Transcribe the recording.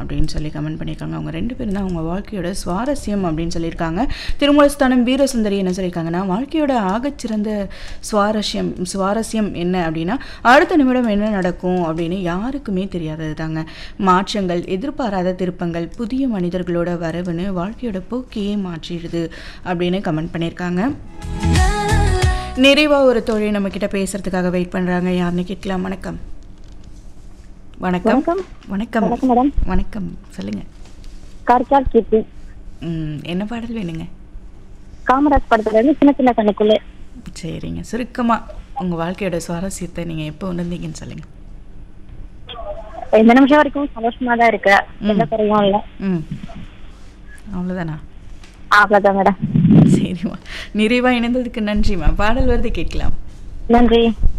அப்படின்னு சொல்லி கமெண்ட் பண்ணியிருக்காங்க அவங்க ரெண்டு பேரும் தான் அவங்க வாழ்க்கையோட சுவாரஸ்யம் அப்படின்னு சொல்லியிருக்காங்க திருமூலஸ்தானம் வீரசுந்தரி என்ன சொல்லியிருக்காங்கன்னா வாழ்க்கையோட ஆகச்சிறந்த சுவாரஸ்யம் சுவாரஸ்யம் என்ன அப்படின்னா அடுத்த நிமிடம் என்ன நடக்கும் அப்படின்னு யாருக்குமே தெரியாதது தாங்க மாற்றங்கள் எதிர்பாராத திருப்பங்கள் புதிய மனிதர்களோட வரவுன்னு வாழ்க்கையோட போக்கையே மாற்றிடுது அப்படின்னு கமெண்ட் பண்ணியிருக்காங்க நிறைவா ஒரு தோழி நம்ம கிட்ட பேசுறதுக்காக வெயிட் பண்றாங்க யாருன்னு கேட்கலாம் வணக்கம் வணக்கம் வணக்கம். வணக்கம் வணக்கம் மேடம் வணக்கம் சொல்லுங்க கார்கால் கீர்த்தி ம், என்ன பாடல் வேணுங்க காமராஜ் படத்துல இருந்து சின்ன சின்ன கண்ணுக்குள்ளே சரிங்க சுருக்கமா உங்க வாழ்க்கையோட சுவாரஸ்யத்தை நீங்க எப்போ உணர்ந்தீங்கன்னு சொல்லுங்க இந்த நிமிஷம் வரைக்கும் சந்தோஷமா தான் இருக்கு எந்த குறையும் இல்ல ம் அவ்வளோதானா அவ்வளவுதான் மேடம் சரிம்மா நிறைவா இணைந்ததுக்கு நன்றிம்மா பாடல் வருது கேட்கலாம் நன்றி